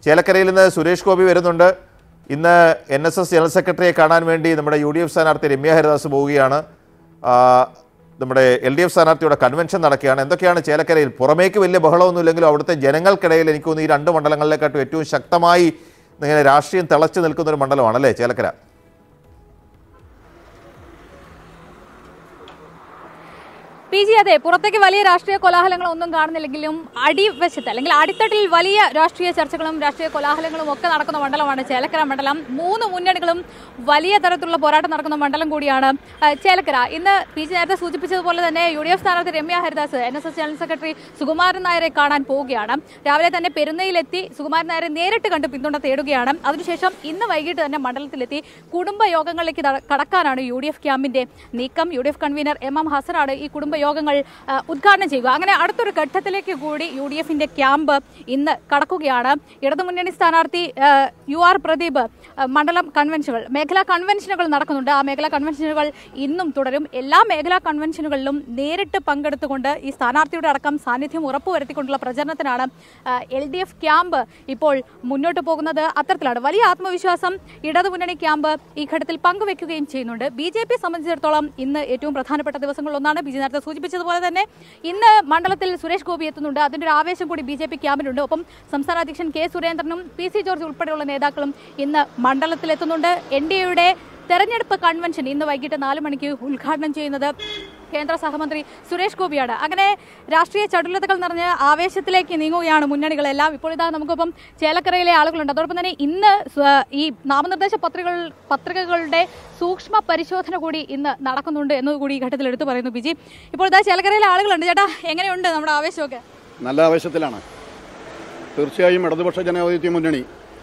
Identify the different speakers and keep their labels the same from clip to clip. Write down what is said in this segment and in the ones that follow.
Speaker 1: ചേലക്കരയിൽ നിന്ന് സുരേഷ് ഗോപി വരുന്നുണ്ട് ഇന്ന് എൻ എസ് എസ് ജനറൽ സെക്രട്ടറിയെ കാണാൻ വേണ്ടി നമ്മുടെ യു ഡി എഫ് സ്ഥാനാർത്ഥി രമ്യ ഹരിദാസ് പോവുകയാണ് ആ, നമ്മുടെ എൽ ഡി എഫ് സ്ഥാനാർത്ഥിയുടെ കൺവെൻഷൻ നടക്കുകയാണ് എന്തൊക്കെയാണ് ചേലക്കരയിൽ പുറമേക്ക് വലിയ ബഹളമൊന്നുമില്ലെങ്കിലും അവിടുത്തെ ജനങ്ങൾക്കിടയിൽ എനിക്ക് തോന്നുന്നു ഈ രണ്ട് മണ്ഡലങ്ങളിലേക്കാട്ടും ഏറ്റവും ശക്തമായി ഇങ്ങനെ രാഷ്ട്രീയം തിളച്ചു നിൽക്കുന്ന ഒരു മണ്ഡലമാണ് അല്ലേ ചേലക്കര
Speaker 2: പി ജി അതെ പുറത്തേക്ക് വലിയ രാഷ്ട്രീയ കോലാഹലങ്ങളും ഒന്നും കാണുന്നില്ലെങ്കിലും അടിവശത്ത് അല്ലെങ്കിൽ അടിത്തട്ടിൽ വലിയ രാഷ്ട്രീയ ചർച്ചകളും രാഷ്ട്രീയ കോലാഹലങ്ങളും ഒക്കെ നടക്കുന്ന മണ്ഡലമാണ് ചേലക്കര മണ്ഡലം മൂന്ന് മുന്നണികളും വലിയ തരത്തിലുള്ള പോരാട്ടം നടക്കുന്ന മണ്ഡലം കൂടിയാണ് ആ, ചേലക്കര ഇന്ന് പി ജി നേരത്തെ സൂചിപ്പിച്ചതുപോലെ തന്നെ യു ഡി എഫ് സ്ഥാനാർത്ഥി Ramya Haridas N S S general secretary Sukumaran നായരെ കാണാൻ പോവുകയാണ് രാവിലെ തന്നെ പെരുന്നയിലെത്തി സുകുമാരൻ നായരെ നേരിട്ട് കണ്ട് പിന്തുണ തേടുകയാണ് അതിനുശേഷം ഇന്ന് വൈകിട്ട് തന്നെ മണ്ഡലത്തിലെത്തി കുടുംബ യോഗങ്ങളിലേക്ക് ത- കടക്കാനാണ് യു ഡി എഫ് ക്യാമ്പിന്റെ നീക്കം U D F convener M M ഹസനാണ് ഈ കുടുംബ യോഗങ്ങൾ ആ, ഉദ്ഘാടനം ചെയ്യുക അങ്ങനെ അടുത്തൊരു ഘട്ടത്തിലേക്ക് കൂടി യു ഡി എഫിന്റെ ക്യാമ്പ് ഇന്ന് കടക്കുകയാണ് ഇടതുമുന്നണി സ്ഥാനാർത്ഥി ആ, യു ആർ പ്രദീപ് ആ, മണ്ഡലം കൺവെൻഷനുകൾ മേഖലാ കൺവെൻഷനുകൾ നടക്കുന്നുണ്ട് ആ മേഖലാ കൺവെൻഷനുകൾ ഇന്നും തുടരും എല്ലാ മേഖലാ കൺവെൻഷനുകളിലും നേരിട്ട് പങ്കെടുത്തുകൊണ്ട് ഈ സ്ഥാനാർത്ഥിയുടെ അടക്കം സാന്നിധ്യം ഉറപ്പുവരുത്തിക്കൊണ്ടുള്ള പ്രചരണത്തിനാണ് എൽ ഡി എഫ് ക്യാമ്പ് ഇപ്പോൾ മുന്നോട്ട് പോകുന്നത് അത്തരത്തിലാണ് വലിയ ആത്മവിശ്വാസം ഇടതുമുന്നണി ക്യാമ്പ് ഈ ഘട്ടത്തിൽ പങ്കുവെക്കുകയും ചെയ്യുന്നുണ്ട് ബി ജെ പി സംബന്ധിച്ചിടത്തോളം ഇന്ന് ഏറ്റവും പ്രധാനപ്പെട്ട ദിവസങ്ങളിലൊന്നാണ് ബി ജെ നേരത്തെ സൂചിപ്പിച്ചതുപോലെ തന്നെ ഇന്ന് മണ്ഡലത്തിൽ സുരേഷ് ഗോപി എത്തുന്നുണ്ട് അതിന്റെ ഒരു ആവേശം കൂടി ബി ജെ പി ക്യാമ്പിനുണ്ട് ഒപ്പം സംസ്ഥാന അധ്യക്ഷൻ കെ സുരേന്ദ്രനും പി സി ജോർജ് ഉൾപ്പെടെയുള്ള നേതാക്കളും ഇന്ന് മണ്ഡലത്തിലെത്തുന്നുണ്ട് എൻ ഡി എയുടെ തെരഞ്ഞെടുപ്പ് കൺവെൻഷൻ ഇന്ന് വൈകിട്ട് നാല് മണിക്ക് ഉദ്ഘാടനം ചെയ്യുന്നത് കേന്ദ്ര സഹമന്ത്രി സുരേഷ് ഗോപിയാണ് അങ്ങനെ രാഷ്ട്രീയ ചടുലതകൾ നിറഞ്ഞ് ആവേശത്തിലേക്ക് നീങ്ങുകയാണ് മുന്നണികളെല്ലാം ഇപ്പോൾ ഇതാ നമുക്കൊപ്പം ചേലക്കരയിലെ ആളുകളുണ്ട് അതോടൊപ്പം തന്നെ ഇന്ന് സ്വ- ഈ നാമനിർദ്ദേശ പത്രികകൾ പത്രികകളുടെ സൂക്ഷ്മ പരിശോധന കൂടി ഇന്ന് നടക്കുന്നുണ്ട് എന്നതുകൂടി ഈ ഘട്ടത്തിൽ എടുത്തു പറയുന്നു ബിജി ഇപ്പോൾ ഇതാ ചേലക്കരയിലെ ആളുകളുണ്ട് ചേട്ടാ എങ്ങനെയുണ്ട് നമ്മുടെ ആവേശമൊക്കെ
Speaker 3: നല്ല ആവേശത്തിലാണ് തീർച്ചയായും ഇടതുപക്ഷ ജനാധിപത്യ മുന്നണി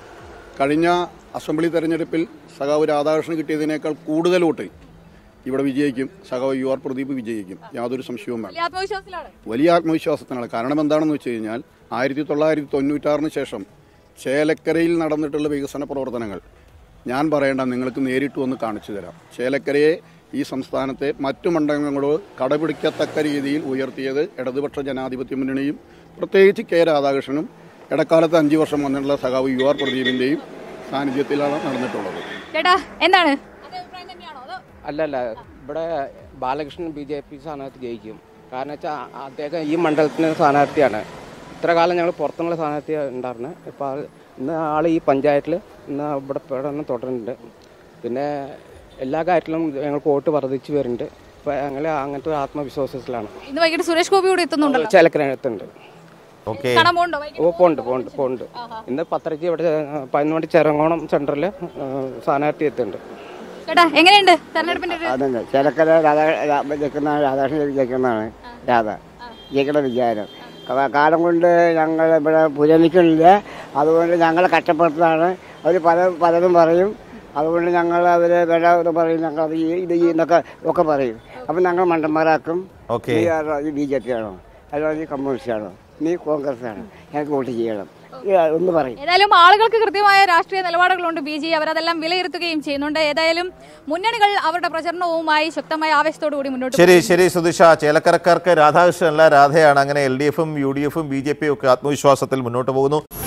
Speaker 3: കഴിഞ്ഞ അസംബ്ലി തെരഞ്ഞെടുപ്പിൽ സഖാവ് രാധാകൃഷ്ണൻ കിട്ടിയതിനേക്കാൾ കൂടുതൽ വോട്ട് ഇവിടെ വിജയിക്കും സഖാവ് യു ആർ പ്രദീപ് വിജയിക്കും യാതൊരു സംശയവും വേണ്ട
Speaker 2: വലിയ ആത്മവിശ്വാസത്തിലാണ്
Speaker 3: വലിയ ആത്മവിശ്വാസത്തിനാണ് കാരണം എന്താണെന്ന് വെച്ച് കഴിഞ്ഞാൽ ആയിരത്തി തൊള്ളായിരത്തി തൊണ്ണൂറ്റാറിന് ശേഷം ചേലക്കരയിൽ നടന്നിട്ടുള്ള വികസന പ്രവർത്തനങ്ങൾ ഞാൻ പറയേണ്ട നിങ്ങൾക്ക് നേരിട്ട് വന്ന് കാണിച്ചു തരാം ചേലക്കരയെ ഈ സംസ്ഥാനത്തെ മറ്റു മണ്ഡലങ്ങളോട് കടപിടിക്കത്തക്ക രീതിയിൽ ഉയർത്തിയത് ഇടതുപക്ഷ ജനാധിപത്യ മുന്നണിയും പ്രത്യേകിച്ച് കെ രാധാകൃഷ്ണനും ഇടക്കാലത്ത് അഞ്ച് വർഷം വന്നിട്ടുള്ള സഖാവ് യു ആർ പ്രദീപിൻ്റെയും സാന്നിധ്യത്തിലാണ് നടന്നിട്ടുള്ളത്
Speaker 2: ചേട്ടാ എന്താണ് അതേ അഭിപ്രായം തന്നെയാണോ അതോ
Speaker 4: അല്ലല്ല ഇവിടെ ബാലകൃഷ്ണൻ ബി ജെ പി സ്ഥാനാർത്ഥി ജയിക്കും കാരണം വെച്ചാൽ അദ്ദേഹം ഈ മണ്ഡലത്തിന് സ്ഥാനാർത്ഥിയാണ് ഇത്ര കാലം ഞങ്ങൾ പുറത്തുനിന്നുള്ള സ്ഥാനാർത്ഥി ഉണ്ടായിരുന്നു ഇപ്പോൾ ആൾ ഇന്ന് ആൾ ഈ പഞ്ചായത്തിൽ ഇന്ന് ഇവിടെ പഠനം തുടരുന്നുണ്ട് പിന്നെ എല്ലാ കാര്യത്തിലും ഞങ്ങൾക്ക് വോട്ട് വർദ്ധിച്ചു വരുന്നുണ്ട് ഇപ്പോൾ ഞങ്ങൾ അങ്ങനത്തെ ഒരു ആത്മവിശ്വാസത്തിലാണ്
Speaker 2: ഇന്ന് വൈകിട്ട് സുരേഷ് ഗോപി കൂടി എത്തുന്നുണ്ടല്ലോ
Speaker 4: ചേലക്കരത്തുണ്ട്
Speaker 1: ഓക്കെ
Speaker 2: കാണാൻ പോകുന്നുണ്ടോ വൈകിട്ട്
Speaker 4: ഓ പോണ്ട് പോണ്ട് പോണ്ട് ഇന്ന് പത്തരയ്ക്ക് ഇവിടെ പതിനൊന്ന് ചെറങ്ങോണം സെൻറ്ററിൽ സ്ഥാനാർത്ഥി എത്തുന്നുണ്ട്
Speaker 2: ചേട്ടാ എങ്ങനെയുണ്ട് തെരഞ്ഞെടുപ്പിന്റെ ഒരു
Speaker 5: അതന്നെ ചിലക്കര രാധാ രാ- ജയിക്കുന്ന രാധാകൃഷ്ണൻ ജയിക്കുന്നതാണ് രാധ ജയിക്കുന്ന വിചാരം ക- കാലം കൊണ്ട് ഞങ്ങൾ ഇവിടെ പുരോഗമിക്കുന്നില്ല അതുകൊണ്ട് ഞങ്ങളെ കഷ്ടപ്പെടുത്താണ് അവർ പല പലതും പറയും അതുകൊണ്ട് ഞങ്ങൾ അവർ വില ഇത് പറയും ഞങ്ങൾ അത് ഈ- ഇത് ഈ എന്നൊക്കെ ഒക്കെ പറയും അപ്പം ഞങ്ങൾ മണ്ടന്മാരാക്കും
Speaker 1: ഓക്കെ
Speaker 5: നീ ആരോ ഈ ബി ജെ പി ആണോ അല്ലോ നീ കമ്മ്യൂണിസ്റ്റ് ആണോ നീ കോൺഗ്രസ് ആണോ ഞങ്ങൾക്ക് വോട്ട് ചെയ്യണം ഈ ഒന്ന് പറയും
Speaker 2: ഏതായാലും ആളുകൾക്ക് കൃത്യമായ രാഷ്ട്രീയ നിലപാടുകളുണ്ട് ബി ജെ അവരതെല്ലാം വിലയിരുത്തുകയും ചെയ്യുന്നുണ്ട് ഏതായാലും മുന്നണികൾ അവരുടെ പ്രചരണവുമായി ശക്തമായ ആവേശത്തോടു കൂടി മുന്നോട്ട്
Speaker 1: ശരി ശരി സുധിഷ ചേലക്കരക്കാർക്ക് രാധാകൃഷ്ണൻ അല്ല രാധയാണ് അങ്ങനെ എൽ ഡി എഫും യു ഡി എഫും ബി ജെ പിയും ഒക്കെ ആത്മവിശ്വാസത്തിൽ മുന്നോട്ട് പോകുന്നു